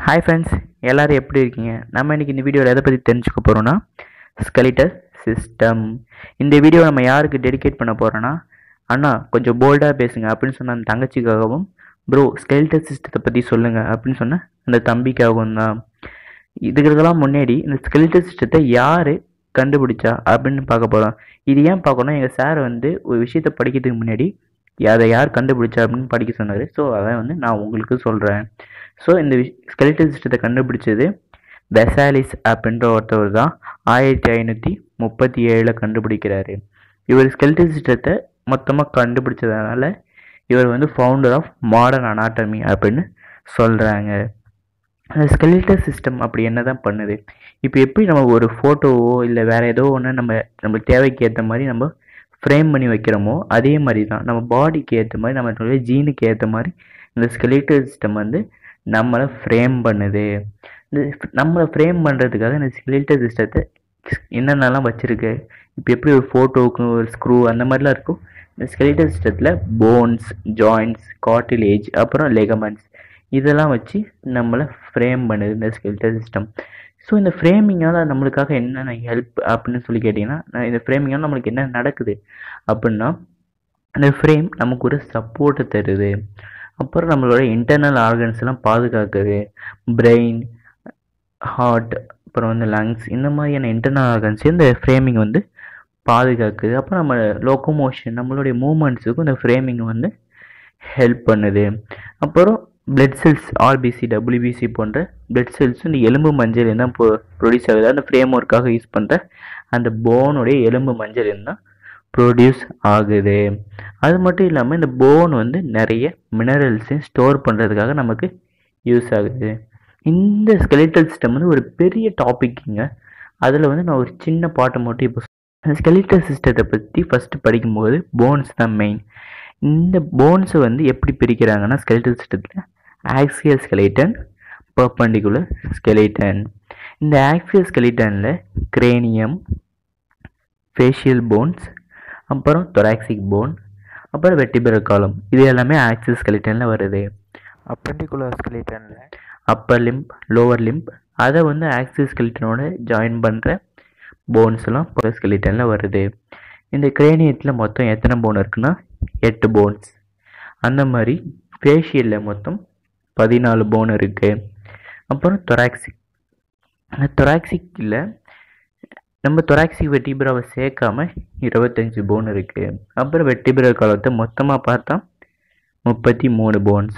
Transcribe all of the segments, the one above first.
hi friends எல்லோரும் எப்படி இருக்கீங்க நம்ம இன்றைக்கி இந்த வீடியோவில் எதை பற்றி தெரிஞ்சுக்க போகிறோன்னா ஸ்கெலிட்டல் சிஸ்டம் இந்த வீடியோ நம்ம யாருக்கு டெடிகேட் பண்ண போகிறோன்னா அண்ணா கொஞ்சம் போல்டாக பேசுங்க அப்படின்னு சொன்ன அந்த தங்கச்சிக்காகவும் ப்ரோ ஸ்கெலிட்டல் சிஸ்டத்தை பற்றி சொல்லுங்கள் அப்படின்னு சொன்ன அந்த தம்பிக்காகவும் தான் இதுக்கெல்லாம் முன்னாடி இந்த ஸ்கெலிட்டல் சிஸ்டத்தை யார் கண்டுபிடிச்சா அப்படின்னு பார்க்க போகிறோம் இது ஏன் பார்க்கணும் எங்கள் சார் வந்து ஒரு விஷயத்தை படிக்கிறதுக்கு முன்னாடி அதை யார் கண்டுபிடிச்சா அப்படின்னு படிக்க சொன்னார் ஸோ அதை வந்து நான் உங்களுக்கு சொல்கிறேன் ஸோ இந்த ஸ்கெலிட்டல் சிஸ்டத்தை கண்டுபிடிச்சது வெசாலிஸ் அப்படின்ற ஒருத்தவர் தான் ஆயிரத்தி ஐநூற்றி முப்பத்தி ஏழில் கண்டுபிடிக்கிறாரு இவர் ஸ்கெலிட்டல் சிஸ்டத்தை மொத்தமாக கண்டுபிடிச்சதுனால இவர் வந்து ஃபவுண்டர் ஆஃப் மாடர்ன் அனாட்டமி அப்படின்னு சொல்கிறாங்க அந்த ஸ்கெலிட்டல் சிஸ்டம் அப்படி என்ன தான் பண்ணுது இப்போ எப்படி நம்ம ஒரு ஃபோட்டோவோ இல்லை வேறு ஏதோ ஒன்று நம்ம நம்மளுக்கு தேவைக்கு ஏற்ற மாதிரி நம்ம ஃப்ரேம் பண்ணி வைக்கிறோமோ அதே மாதிரி தான் நம்ம பாடிக்கு ஏற்ற மாதிரி நம்ம ஜீனுக்கு ஏற்ற மாதிரி இந்த ஸ்கெலிட்டல் சிஸ்டம் வந்து நம்மளை ஃப்ரேம் பண்ணுது இந்த நம்மளை ஃப்ரேம் பண்ணுறதுக்காக இந்த ஸ்கெலிட்டல் சிஸ்டத்தை என்னென்னலாம் வச்சுருக்கு இப்போ எப்படி ஒரு ஃபோட்டோவுக்கு ஒரு ஸ்க்ரூ அந்த மாதிரிலாம் இருக்கும் இந்த ஸ்கெலிட்டல் சிஸ்டத்தில் போன்ஸ் ஜாயின்ட்ஸ் காட்டிலேஜ் அப்புறம் லெகமெண்ட்ஸ் இதெல்லாம் வச்சு நம்மளை ஃப்ரேம் பண்ணுது இந்த ஸ்கெலிட்டல் சிஸ்டம் ஸோ இந்த ஃப்ரேமிங்கால் நம்மளுக்காக என்னென்ன ஹெல்ப் அப்படின்னு சொல்லி கேட்டிங்கன்னா இந்த ஃப்ரேமிங்கால் நம்மளுக்கு என்ன நடக்குது அப்படின்னா இந்த ஃப்ரேம் நமக்கு ஒரு சப்போர்ட்டு தருது அப்புறம் நம்மளோட இன்டர்னல் ஆர்கன்ஸ் எல்லாம் பாதுகாக்குது பிரெயின் ஹார்ட் அப்புறம் வந்து லங்ஸ் இந்த மாதிரியான இன்டர்னல் ஆர்கன்ஸ் இந்த ஃப்ரேமிங் வந்து பாதுகாக்குது அப்புறம் நம்ம லோக்கோமோஷன் நம்மளுடைய மூமெண்ட்ஸுக்கும் இந்த ஃப்ரேமிங் வந்து ஹெல்ப் பண்ணுது அப்புறம் பிளட் செல்ஸ் ஆர்பிசி டபிள்யூபிசி போன்ற பிளட் செல்ஸும் இந்த எலும்பு மஞ்சள் தான் ப்ரொடியூஸ் ஆகுது அந்த ஃப்ரேம் ஒர்க்காக யூஸ் பண்ணுற அந்த போனுடைய எலும்பு மஞ்சள் தான் ப்ரொடியூஸ் ஆகுது அது மட்டும் இல்லாமல் இந்த போன் வந்து நிறைய மினரல்ஸையும் ஸ்டோர் பண்ணுறதுக்காக நமக்கு யூஸ் ஆகுது இந்த ஸ்கெலிட்டல் சிஸ்டம் வந்து ஒரு பெரிய டாப்பிக்குங்க அதில் வந்து நான் ஒரு சின்ன பாட்டை மட்டும் இப்போ ஸ்கெலிட்டல் சிஸ்டத்தை பற்றி ஃபஸ்ட்டு படிக்கும்போது போன்ஸ் தான் மெயின் இந்த போன்ஸை வந்து எப்படி பிரிக்கிறாங்கன்னா ஸ்கெலிட்டல் சிஸ்டத்தில் ஆக்சியல் ஸ்கெலிட்டன் பர்பண்டிகுலர் ஸ்கெலிட்டன் இந்த ஆக்சியல் ஸ்கெலிட்டனில் கிரேனியம் ஃபேஷியல் போன்ஸ் அப்புறம் தொராக்சிக் போன் அப்புறம் வெட்டிபிரல் காலம் இது எல்லாமே ஆக்சியல் ஸ்கெலிட்டனில் வருது அப்பண்டிகுலர் ஸ்கெலிட்டனில் அப்பர் லிம்ப் லோவர் லிம்ப் அதை வந்து ஆக்சியல் ஸ்கெலிட்டனோட ஜாயின் பண்ணுற போன்ஸ்லாம் ஸ்கெலிட்டனில் வருது இந்த கிரேனியத்தில் மொத்தம் எத்தனை போன் இருக்குன்னா எட்டு போன்ஸ் அந்த மாதிரி ஃபேஷியலில் மொத்தம் பதினாலு போன் இருக்குது அப்புறம் தொராக்சிக் அந்த தொராக்சிக்கில் நம்ம தொராக்சிக் வெட்டிபிராவை சேர்க்காம இருபத்தஞ்சி போன் இருக்குது அப்புறம் வெட்டிபிரல் காலத்தை மொத்தமாக பார்த்தா முப்பத்தி மூணு போன்ஸ்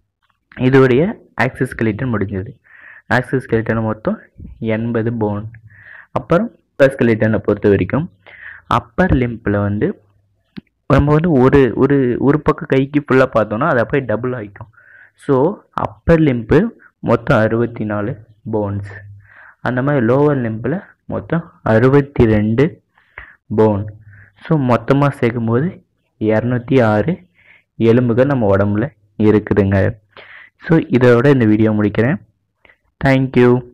இதோடைய ஆக்சிஸ் ஸ்கெலிட்டன் முடிஞ்சது ஆக்சிஸ் ஸ்கெலிட்டன் மொத்தம் எண்பது போன் அப்புறம் ஸ்கெலிட்டனை பொறுத்த வரைக்கும் அப்பர் லிம்பில் வந்து நம்ம வந்து ஒரு ஒரு ஒரு பக்கம் கைக்கு ஃபுல்லாக பார்த்தோன்னா அது அப்படியே டபுள் ஆகிக்கும் ஸோ அப்பர் லிம்பு மொத்தம் அறுபத்தி நாலு போன்ஸ் அந்த மாதிரி லோவர் லிம்பில் மொத்தம் அறுபத்தி ரெண்டு போன் ஸோ மொத்தமாக சேர்க்கும்போது இரநூத்தி ஆறு எலும்புகள் நம்ம உடம்புல இருக்குதுங்க ஸோ இதோட இந்த வீடியோ முடிக்கிறேன் தேங்க்யூ